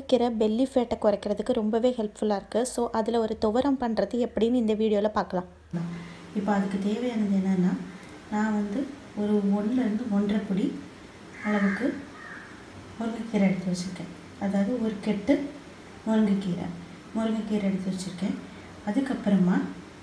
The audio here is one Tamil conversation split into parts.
முருங்கைக்கீரை பெல்லி ஃபேட்டை குறைக்கிறதுக்கு ரொம்பவே ஹெல்ப்ஃபுல்லாக இருக்குது ஸோ அதில் ஒரு துவரம் பண்ணுறது எப்படின்னு இந்த வீடியோவில் பார்க்கலாம் இப்போ அதுக்கு தேவையானது என்னென்னா நான் வந்து ஒரு ஒன்றுலேருந்து ஒன்றரை பொடி அளவுக்கு முருங்கைக்கீரை எடுத்து வச்சுருக்கேன் அதாவது ஒரு கெட்டு முருங்கைக்கீரை முருங்கைக்கீரை எடுத்து வச்சுருக்கேன் அதுக்கப்புறமா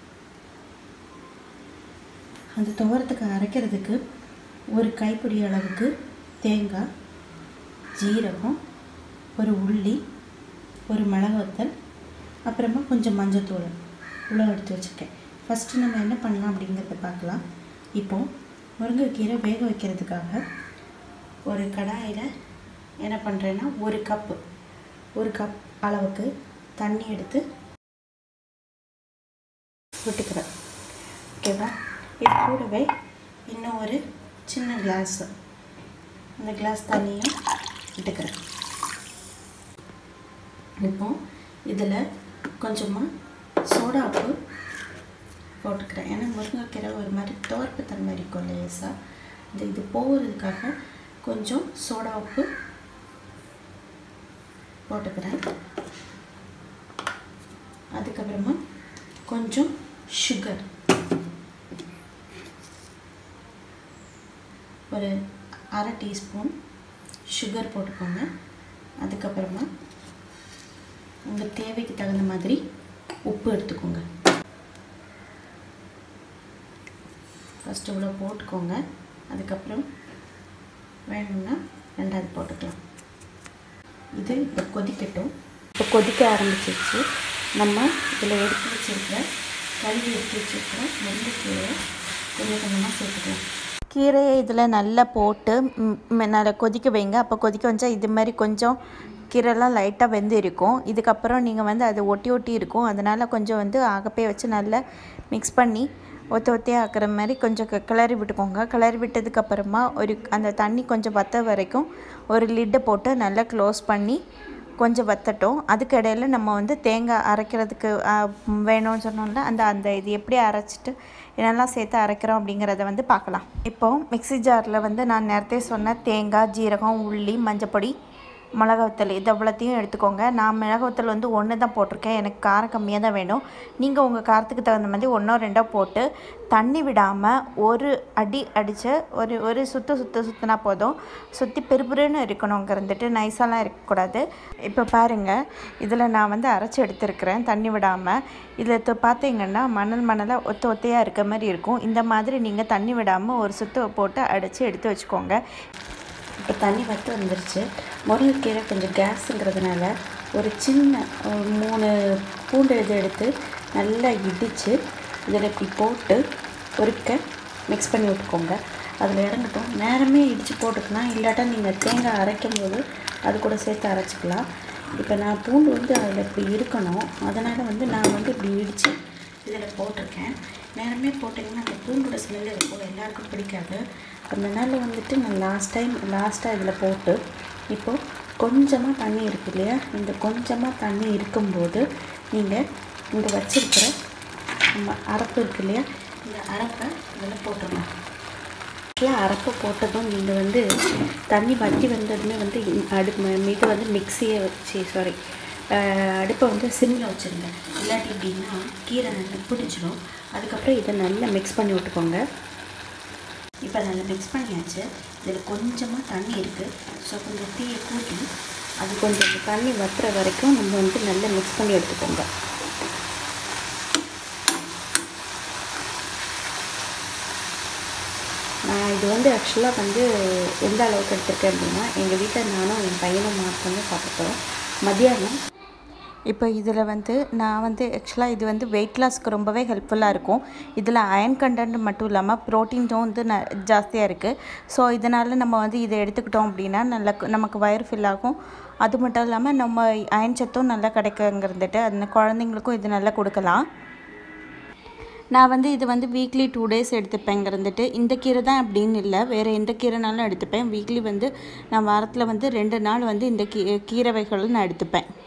அந்த துவரத்துக்கு அரைக்கிறதுக்கு ஒரு கைப்பிடி அளவுக்கு தேங்காய் ஜீரகம் ஒரு உள்ளி ஒரு மிளகு வத்தல் அப்புறமா கொஞ்சம் மஞ்சத்தூள் இவ்வளோ எடுத்து வச்சுருக்கேன் ஃபஸ்ட்டு நம்ம என்ன பண்ணலாம் அப்படிங்கிறத பார்க்கலாம் இப்போது முருங்கைக்கீரை வேக வைக்கிறதுக்காக ஒரு கடாயில் என்ன பண்ணுறேன்னா ஒரு கப்பு ஒரு கப் அளவுக்கு தண்ணி எடுத்து விட்டுக்கிறேன் ஓகேவா இது கூடவே இன்னும் ஒரு சின்ன கிளாஸு அந்த கிளாஸ் தண்ணியும் விட்டுக்கிறேன் இப்போ இதில் கொஞ்சமாக சோடா உப்பு போட்டுக்கிறேன் ஏன்னா முருங்கைக்கீரை ஒரு மாதிரி துவர்ப்பு தன்மை இருக்கும் லேசாக இந்த இது போகிறதுக்காக கொஞ்சம் சோடா உப்பு போட்டுக்கிறேன் அதுக்கப்புறமா கொஞ்சம் சுகர் ஒரு அரை டீஸ்பூன் சுகர் போட்டுக்கோங்க அதுக்கப்புறமா உங்கள் தேவைக்கு தகுந்த மாதிரி உப்பு எடுத்துக்கோங்க ஃபஸ்ட்டு இவ்வளோ போட்டுக்கோங்க அதுக்கப்புறம் வேணும்னா ரெண்டாவது போட்டுக்கலாம் இது இப்போ கொதிக்கட்டும் இப்போ கொதிக்க ஆரம்பிச்சிருச்சு நம்ம இதில் எடுத்து வச்சுருக்கிற கழுவி எடுத்து வச்சுருக்கிற முருங்கைக்கீரையை கொஞ்சம் கொஞ்சமாக சேர்த்துக்கலாம் கீரையை இதில் நல்லா போட்டு ம், ம், நல்லா கொதிக்க வைங்க அப்போ கொதிக்க வச்சா இது மாதிரி கொஞ்சம் கீரைலாம் லைட்டாக வெந்து இருக்கும் இதுக்கப்புறம் நீங்கள் வந்து அது ஒட்டி ஒட்டி இருக்கும் அதனால் கொஞ்சம் வந்து ஆகப்பே வச்சு நல்லா மிக்ஸ் பண்ணி ஒத்த ஒத்தையாக ஆக்குற மாதிரி கொஞ்சம் க- கிளறி விட்டுக்கோங்க கிளறி விட்டதுக்கப்புறமா ஒரு அந்த தண்ணி கொஞ்சம் வத்த வரைக்கும் ஒரு லிட்டை போட்டு நல்லா க்ளோஸ் பண்ணி கொஞ்சம் வத்தட்டும் அதுக்கு இடையில நம்ம வந்து தேங்காய் அரைக்கிறதுக்கு ஆ, ம், வேணும்னு சொன்னோம்ல அந்த அந்த இது எப்படி அரைச்சிட்டு என்னெல்லாம் சேர்த்து அரைக்கிறோம் அப்படிங்கிறத வந்து பார்க்கலாம் இப்போ மிக்ஸி ஜாரில் வந்து நான் நேரத்தே சொன்ன தேங்காய் ஜீரகம் உள்ளி மஞ்சப்பொடி மிளகா வத்தல் இது அவ்வளோத்தையும் எடுத்துக்கோங்க நான் மிளகா வத்தல் வந்து ஒன்று தான் போட்டிருக்கேன் எனக்கு காரம் கம்மியாக தான் வேணும் நீங்கள் உங்கள் காரத்துக்கு தகுந்த மாதிரி ஒன்றோ ரெண்டோ போட்டு தண்ணி விடாமல் ஒரு அடி அடித்து ஒரு ஒரு சுற்று சுற்று சுற்றினா போதும் சுற்றி பெருபுருன்னு இருக்கணுங்கிறந்துட்டு நைஸாலாம் இருக்கக்கூடாது இப்போ பாருங்கள் இதில் நான் வந்து அரைச்சி எடுத்துருக்கிறேன் தண்ணி விடாமல் இதில் பார்த்தீங்கன்னா மணல் மணலாக ஒத்த ஒத்தையாக இருக்க மாதிரி இருக்கும் இந்த மாதிரி நீங்கள் தண்ணி விடாமல் ஒரு சுற்று போட்டு அடித்து எடுத்து வச்சுக்கோங்க இப்போ தண்ணி வத்து வந்துருச்சு முருங்கைக்கீரை கொஞ்சம் கேஸுங்கிறதுனால ஒரு சின்ன ஒரு மூணு பூண்டு இது எடுத்து நல்லா இடித்து இதில் இப்படி போட்டு ஒருக்க மிக்ஸ் பண்ணி விட்டுக்கோங்க அதில் இறங்கட்டும் நேரமே இடித்து போட்டுக்கலாம் இல்லாட்டா நீங்கள் தேங்காய் அரைக்கும் போது அது கூட சேர்த்து அரைச்சிக்கலாம் இப்போ நான் பூண்டு வந்து அதில் இப்படி இருக்கணும் அதனால் வந்து நான் வந்து இப்படி இடித்து இதில் போட்டிருக்கேன் நேரமே போட்டிங்கன்னா அந்த பூண்டோட ஸ்மெல் இருக்கும் எல்லாருக்கும் பிடிக்காது அதனால வந்துட்டு நான் லாஸ்ட் டைம் லாஸ்ட்டாக இதில் போட்டு இப்போது கொஞ்சமாக தண்ணி இருக்கு இல்லையா இந்த கொஞ்சமாக தண்ணி இருக்கும்போது நீங்கள் இங்கே வச்சிருக்கிற நம்ம அரப்பு இருக்கு இல்லையா இந்த அரப்பை இதில் போட்டுடலாம் ஆக்சுவலாக அரப்பை போட்டதும் நீங்கள் வந்து தண்ணி வற்றி வந்ததுமே வந்து இ- அடு ம- இது வந்து மிக்சியை வச்சு சாரி அடுப்பை வந்து சிம்மில் வச்சுருங்க இல்லாட்டி எப்படின்னா கீரை நல்லா பிடிச்சிரும் அதுக்கப்புறம் இதை நல்லா மிக்ஸ் பண்ணி விட்டுக்கோங்க இப்போ நல்லா மிக்ஸ் பண்ணியாச்சு இதில் கொஞ்சமாக தண்ணி இருக்குது ஸோ கொஞ்சம் தீயை கூட்டி அது கொஞ்சம் இந்த தண்ணி வத்துற வரைக்கும் நம்ம வந்து நல்லா மிக்ஸ் பண்ணி எடுத்துக்கோங்க நான் இது வந்து ஆக்சுவலாக வந்து எந்த அளவுக்கு எடுத்திருக்கேன் அப்படின்னா எங்கள் வீட்டில் நானும் என் பையனும் மாற்றமே சாப்பிட்டோம் மதியானம் இப்போ இதில் வந்து நான் வந்து ஆக்சுவலாக இது வந்து வெயிட் லாஸ்க்கு ரொம்பவே ஹெல்ப்ஃபுல்லாக இருக்கும் இதில் அயன் கண்டென்ட் மட்டும் இல்லாமல் ப்ரோட்டீன்ஸும் வந்து ந ஜாஸ்தியாக இருக்குது ஸோ இதனால் நம்ம வந்து இதை எடுத்துக்கிட்டோம் அப்படின்னா நல்ல நமக்கு வயிறு ஃபில் ஆகும் அது மட்டும் இல்லாமல் நம்ம அயன் சத்தும் நல்லா கிடைக்குங்கிறதுட்டு அந்த குழந்தைங்களுக்கும் இது நல்லா கொடுக்கலாம் நான் வந்து இது வந்து வீக்லி டூ டேஸ் எடுத்துப்பேங்கிறந்துட்டு இந்த கீரை தான் அப்படின்னு இல்லை வேறு எந்த கீரைனாலும் எடுத்துப்பேன் வீக்லி வந்து நான் வாரத்தில் வந்து ரெண்டு நாள் வந்து இந்த கீ கீரை வகைகள் நான் எடுத்துப்பேன்